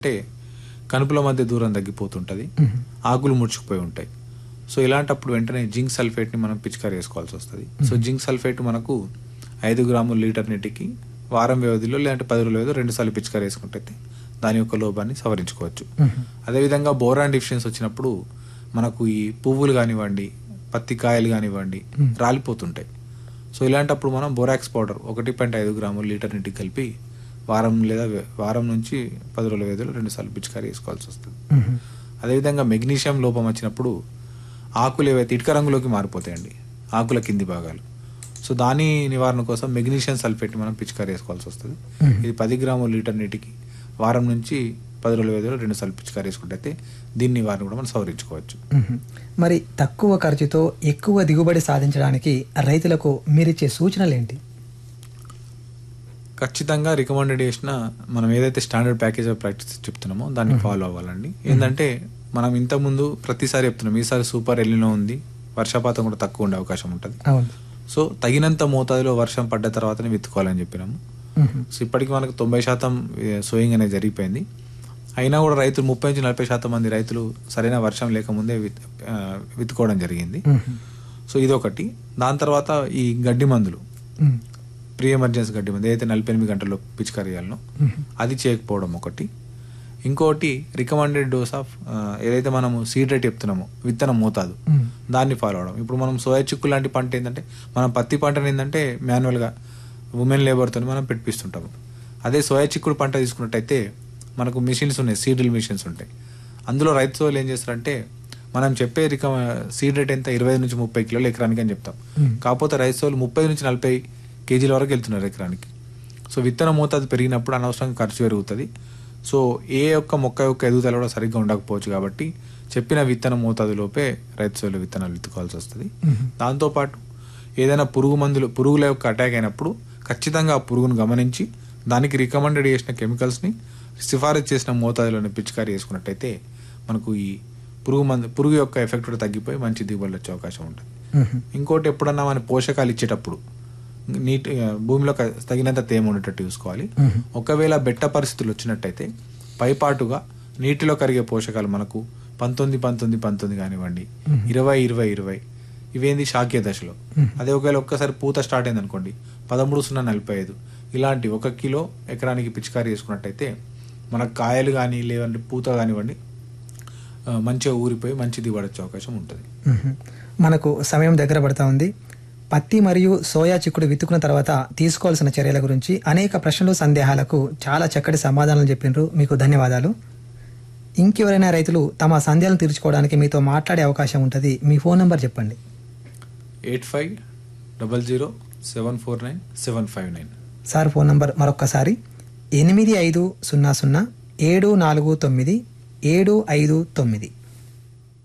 అంటే కనుపుల మధ్య దూరం తగ్గిపోతుంటుంది ఆకులు ముడుచుకుపోయి ఉంటాయి సో ఇలాంటప్పుడు వెంటనే జింక్ సల్ఫేట్ని మనం పిచికారి వేసుకోవాల్సి వస్తుంది సో జింక్ సల్ఫేట్ మనకు ఐదు గ్రాముల లీటర్ నీటికి వారం వ్యవధిలో లేదంటే పది రోజుల వ్యవధిలో రెండు సార్లు పిచికారి వేసుకుంటే దాని యొక్క లోపాన్ని సవరించుకోవచ్చు అదేవిధంగా బోరాన్ డిఫిషియన్స్ వచ్చినప్పుడు మనకు ఈ పువ్వులు కానివ్వండి పత్తి కాయలు కానివ్వండి రాలిపోతుంటాయి సో ఇలాంటప్పుడు మనం బోరాక్స్ పౌడర్ ఒకటి పాయింట్ ఐదు గ్రాములు లీటర్ నీటికి కలిపి వారం లేదా వే- వారం నుంచి పది రోజుల వ్యవధిలో రెండు సార్లు పిచికారి వేసుకోవాల్సి వస్తుంది అదేవిధంగా మెగ్నీషియం లోపం వచ్చినప్పుడు ఆకులు ఏవైతే ఇటుక రంగులోకి మారిపోతాయండి ఆకుల కింది భాగాలు సో దాని నివారణ కోసం మెగ్నీషియం సల్ఫేట్ మనం పిచికారి వేసుకోవాల్సి వస్తుంది ఇది పది గ్రాముల లీటర్ నీటికి వారం నుంచి పది రోజుల వ్యవధిలో రెండు సార్లు పిచికారి వేసుకుంటే అయితే దీని నివారణ కూడా మనం సవరించుకోవచ్చు మరి తక్కువ ఖర్చుతో ఎక్కువ దిగుబడి సాధించడానికి రైతులకు మీరిచ్చే సూచనలు ఏంటి ఖచ్చితంగా రికమెండెడ్ చేసిన మనం ఏదైతే స్టాండర్డ్ ప్యాకేజ్ ఆఫ్ ప్రాక్టీస్ చెప్తున్నామో దాన్ని ఫాలో అవ్వాలండి ఏంటంటే మనం ఇంతకుముందు ప్రతిసారి చెప్తున్నాం ఈసారి సూపర్ ఎల్లినో ఉంది వర్షపాతం కూడా తక్కువ ఉండే అవకాశం ఉంటుంది అవును సో తగినంత మోతాదులో వర్షం పడ్డ తర్వాతనే విత్తుకోవాలని చెప్పినాము మ్మ్. సో ఇప్పటికి మనకు తొంభై శాతం సోయింగ్ అనేది జరిగిపోయింది అయినా కూడా రైతులు ముప్పై నుంచి నలభై శాతం మంది రైతులు సరైన వర్షం లేకముందే విత్ ఆ, విత్తుకోవడం జరిగింది మ్మ్. సో ఇదొకటి దాని తర్వాత ఈ గడ్డి మందులు మ్మ్. ప్రీ ఎమర్జెన్సీ గడ్డి మందు ఏదైతే నలభై ఎనిమిది గంటల్లో పిచికారి చేయాలనో మ్మ్. అది చేయకపోవడం ఒకటి ఇంకోటి రికమెండెడ్ డోస్ ఆఫ్ ఏదైతే మనము సీడ్ రేట్ చెప్తున్నామో విత్తనం మోతాదు మ్మ్. దాన్ని ఫాలో అవడం ఇప్పుడు మనం సోయా చిక్కు లాంటి పంట ఏంటంటే మనం పత్తి పంటని ఏంటంటే మాన్యువల్గా ఉమెన్ లేబర్తో మనం పెట్టిస్తుంటాము అదే సోయా చిక్కుడు పంట తీసుకున్నట్టయితే మనకు మిషన్స్ ఉన్నాయి సీడ్రిల్ మిషన్స్ ఉంటాయి అందులో రైతు సోయలు ఏం చేస్తారంటే మనం చెప్పే రిక సీడ్ రేట్ ఎంత ఇరవై నుంచి ముప్పై కిలోలు ఎకరానికి అని చెప్తాం మ్మ్. కాకపోతే రైతు సోలు ముప్పై నుంచి నలభై కేజీల వరకు వెళ్తున్నారు ఎకరానికి సో విత్తన మోతాదు పెరిగినప్పుడు అనవసరంగా ఖర్చు పెరుగుతుంది సో ఏ ఒక్క మొక్క యొక్క ఎదుగుదల కూడా సరిగ్గా ఉండకపోవచ్చు కాబట్టి చెప్పిన విత్తన మోతాదు లోపే రైతు సోలు విత్తనాలు విత్తుకోవాల్సి వస్తుంది మ్మ్. దాంతోపాటు ఏదైనా పురుగు మందులు పురుగుల యొక్క అటాక్ అయినప్పుడు ఖచ్చితంగా ఆ పురుగును గమనించి దానికి రికమెండెడ్ చేసిన కెమికల్స్ని సిఫారసు చేసిన మోతాదులోనే పిచికారీ చేసుకున్నట్టయితే మనకు ఈ పురుగు మందు పురుగు యొక్క ఎఫెక్ట్ కూడా తగ్గిపోయి మంచి దిగుబడులు వచ్చే అవకాశం ఉంటుంది మ్మ్. ఇంకోటి ఎప్పుడన్నా మన పోషకాలు ఇచ్చేటప్పుడు నీటి ఆ, భూమిలో క- తగినంత తేమ ఉండేటట్టు చూసుకోవాలి మ్మ్. ఒకవేళ బెట్ట పరిస్థితులు వచ్చినట్టయితే పైపాటుగా నీటిలో కరిగే పోషకాలు మనకు పంతొమ్మిది పంతొమ్మిది పంతొమ్మిది కానివ్వండి ఇరవై ఇరవై ఇరవై ఇవేంది శాక్య దశలో అదే ఒకవేళ ఒక్కసారి పూత స్టార్ట్ అయింది అనుకోండి పదమూడు సున్నా నలభై ఐదు ఇలాంటి ఒక కిలో ఎకరానికి పిచికారీ చేసుకున్నట్టయితే మన కాయలు కానీ లేదంటే పూత కానివ్వండి ఆ, మంచిగా ఊరిపోయి మంచి దిగుబడి వచ్చే అవకాశం ఉంటుంది మ్మ్. మనకు సమయం దగ్గర పడతా ఉంది పత్తి మరియు సోయా చిక్కుడు విత్తుకున్న తర్వాత తీసుకోవాల్సిన చర్యల గురించి అనేక ప్రశ్నలు సందేహాలకు చాలా చక్కటి సమాధానాలు చెప్పినారు మీకు ధన్యవాదాలు ఇంకెవరైనా రైతులు తమ సందేహాలను తీర్చుకోవడానికి మీతో మాట్లాడే అవకాశం ఉంటుంది మీ ఫోన్ నంబర్ చెప్పండి eight five double zero seven four nine seven five nine sir phone number మరొక్కసారి ఎనిమిది ఐదు సున్నా సున్నా ఏడు నాలుగు తొమ్మిది ఏడు ఐదు తొమ్మిది